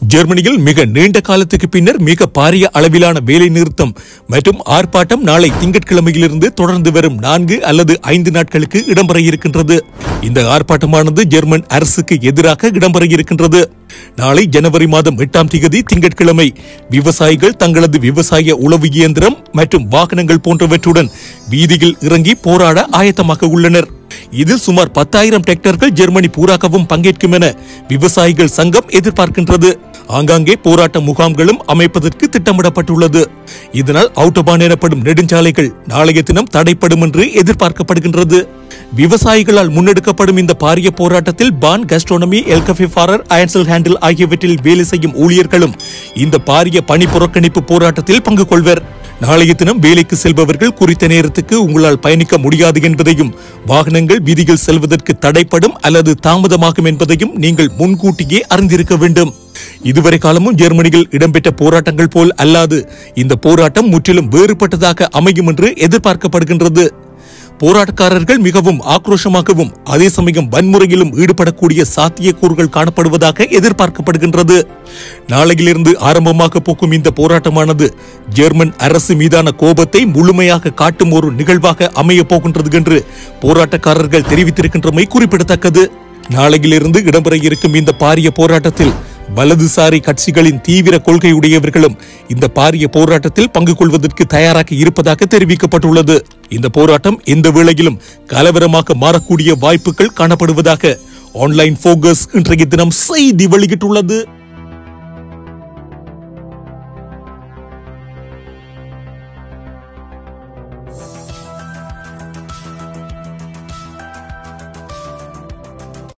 ஜெர்மனியில் மிக நீண்ட காலத்துக்கு பின்னர் மிக பாரிய அளவிலான வேலை நிறுத்தம் மற்றும் ஆர்ப்பாட்டம் நாளை திங்கட்கிழமையிலிருந்து தொடர்ந்து வரும் நான்கு அல்லது ஐந்து நாட்களுக்கு இடம்பெற இருக்கின்றது இந்த ஆர்ப்பாட்டமானது ஜெர்மன் அரசுக்கு எதிராக இடம்பெற இருக்கின்றது நாளை ஜனவரி மாதம் எட்டாம் தேதி திங்கட்கிழமை விவசாயிகள் தங்களது விவசாய உளவு இயந்திரம் மற்றும் வாகனங்கள் போன்றவற்றுடன் வீதியில் இறங்கி போராட ஆயத்தமாக உள்ளனர் இதில் சுமார் பத்தாயிரம் டிராக்டர்கள் ஜெர்மனி பூராகவும் பங்கேற்கும் என விவசாயிகள் சங்கம் எதிர்பார்க்கின்றது ஆங்காங்கே போராட்ட முகாம்களும் அமைப்பதற்கு திட்டமிடப்பட்டுள்ளது இதனால் அவுட்டோபான் எனப்படும் நெடுஞ்சாலைகள் நாளைய தினம் தடைப்படும் என்று எதிர்பார்க்கப்படுகின்றது விவசாயிகளால் முன்னெடுக்கப்படும் இந்த பாரிய போராட்டத்தில் பான் கஸ்ட்ரோனமி எல்கஃபே ஃபாரர் அயன்சல் ஹேண்டில் ஆகியவற்றில் வேலை செய்யும் ஊழியர்களும் இந்த பாரிய பணி புறக்கணிப்பு போராட்டத்தில் பங்கு கொள்வர் நாளைய தினம் வேலைக்கு செல்பவர்கள் குறித்த நேரத்துக்கு உங்களால் பயணிக்க முடியாது என்பதையும் வாகனங்கள் வீதியில் செல்வதற்கு தடைப்படும் அல்லது தாமதமாகும் என்பதையும் நீங்கள் முன்கூட்டியே அறிந்திருக்க வேண்டும் இதுவரை காலமும் ஜெர்மனியில் இடம்பெற்ற போராட்டங்கள் போல் அல்லாது இந்த போராட்டம் முற்றிலும் வேறுபட்டதாக அமையும் என்று எதிர்பார்க்கப்படுகின்றது போராட்டக்காரர்கள் மிகவும் ஆக்ரோஷமாகவும் அதே சமயம் வன்முறையிலும் ஈடுபடக்கூடிய சாத்தியக்கூறுகள் காணப்படுவதாக எதிர்பார்க்கப்படுகின்றது நாளையிலிருந்து ஆரம்பமாக போக்கும் இந்த போராட்டமானது ஜெர்மன் அரசு மீதான கோபத்தை முழுமையாக காட்டும் ஒரு நிகழ்வாக அமையப் போகின்றது என்று போராட்டக்காரர்கள் தெரிவித்திருக்கின்றமை குறிப்பிடத்தக்கது நாளையிலிருந்து இடம்பெற இருக்கும் இந்த பாரிய போராட்டத்தில் வலதுசாரி கட்சிகளின் தீவிர கொள்கையுடையவர்களும் இந்த பாரிய போராட்டத்தில் பங்கு கொள்வதற்கு தயாராக இருப்பதாக தெரிவிக்கப்பட்டுள்ளது இந்த போராட்டம் எந்த வேளையிலும் கலவரமாக மாறக்கூடிய வாய்ப்புகள் காணப்படுவதாக ஆன்லைன் போகஸ் இன்றைய தினம் செய்தி வெளியிட்டுள்ளது